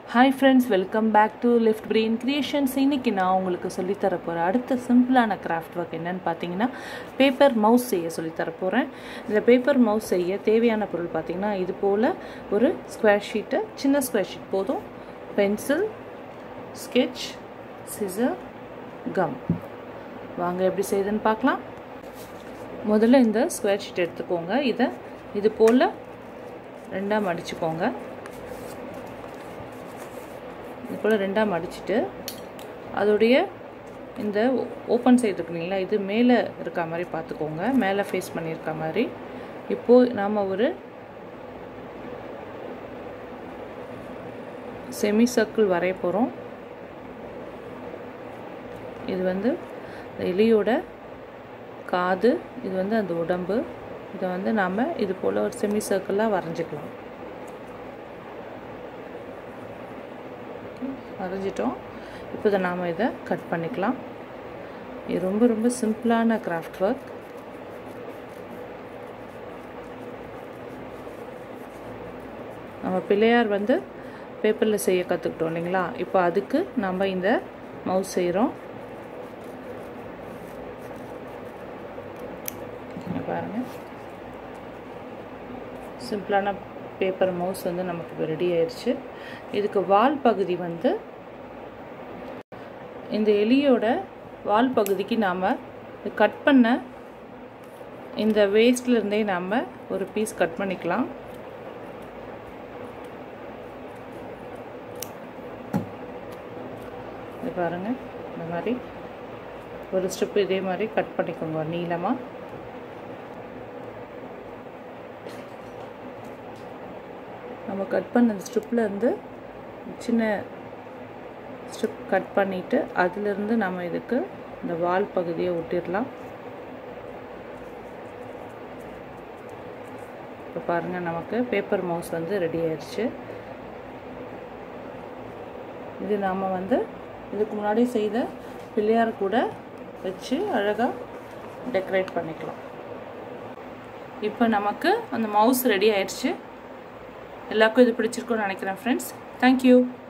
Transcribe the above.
hi friends welcome back to lift brain creations இன்றைக்கி நான் உங்களுக்கு சொல்லித்தர போகிற அடுத்த சிம்பிளான கிராஃப்ட் ஒர்க் என்னென்னு பார்த்தீங்கன்னா பேப்பர் மவுஸ் செய்ய சொல்லித்தர போகிறேன் இந்த பேப்பர் மவுஸ் செய்ய தேவையான பொருள் பார்த்திங்கன்னா இது போல் ஒரு ஸ்கொயர் ஷீட்டு சின்ன ஸ்கொயர் ஷீட் போதும் பென்சில் ஸ்கெட்ச் சிசர் கம் வாங்க எப்படி செய்யுதுன்னு பார்க்கலாம் முதல்ல இந்த ஸ்கொயர் ஷீட் எடுத்துக்கோங்க இதை இது போல் ரெண்டாக மடிச்சுக்கோங்க இது போல் ரெண்டாக மடிச்சுட்டு அதோடைய இந்த ஓப்பன் சைடு இருக்கு இல்லைங்களா இது மேலே இருக்க மாதிரி பார்த்துக்கோங்க மேலே ஃபேஸ் பண்ணியிருக்க மாதிரி இப்போது நாம் ஒரு செமி சர்க்கிள் வரைய போகிறோம் இது வந்து எலியோட காது இது வந்து அந்த உடம்பு இதை வந்து நாம் இது போல் ஒரு செமி சர்க்கிளாக வரைஞ்சிக்கலாம் வரைஞ்சிட்டோம் இப்போ இதை நாம் இதை கட் பண்ணிக்கலாம் இது ரொம்ப ரொம்ப சிம்பிளான கிராஃப்ட் ஒர்க் நம்ம பிள்ளையார் வந்து பேப்பரில் செய்ய கற்றுக்கிட்டோம் இல்லைங்களா இப்போ அதுக்கு நம்ம இந்த மவுஸ் செய்கிறோம் பாருங்கள் சிம்பிளான பேப்பர் மவுஸ் வந்து நமக்கு இப்போ ரெடி ஆயிடுச்சு இதுக்கு வால் பகுதி வந்து இந்த எலியோட வால் பகுதிக்கு நாம் கட் பண்ண இந்த வேஸ்ட்லேருந்தே நாம் ஒரு பீஸ் கட் பண்ணிக்கலாம் இது பாருங்கள் இந்த மாதிரி ஒரு ஸ்ட்ரிப் இதே மாதிரி கட் பண்ணிக்கோங்க நீளமாக நம்ம கட் பண்ண ஸ்ட்ரிப்பில் இருந்து சின்ன ஸ்ட்ரிப் கட் பண்ணிவிட்டு அதிலிருந்து நம்ம இதுக்கு இந்த வால் பகுதியை ஒட்டிடலாம் இப்போ பாருங்கள் நமக்கு பேப்பர் மவுஸ் வந்து ரெடி ஆயிடுச்சு இது நாம் வந்து இதுக்கு முன்னாடி செய்த பிள்ளையார் கூட வச்சு அழகாக டெக்கரேட் பண்ணிக்கலாம் இப்போ நமக்கு அந்த மவுஸ் ரெடி ஆயிடுச்சு எல்லாருக்கும் இது பிடிச்சிருக்கும்னு நினைக்கிறேன் ஃப்ரெண்ட்ஸ் தேங்க்யூ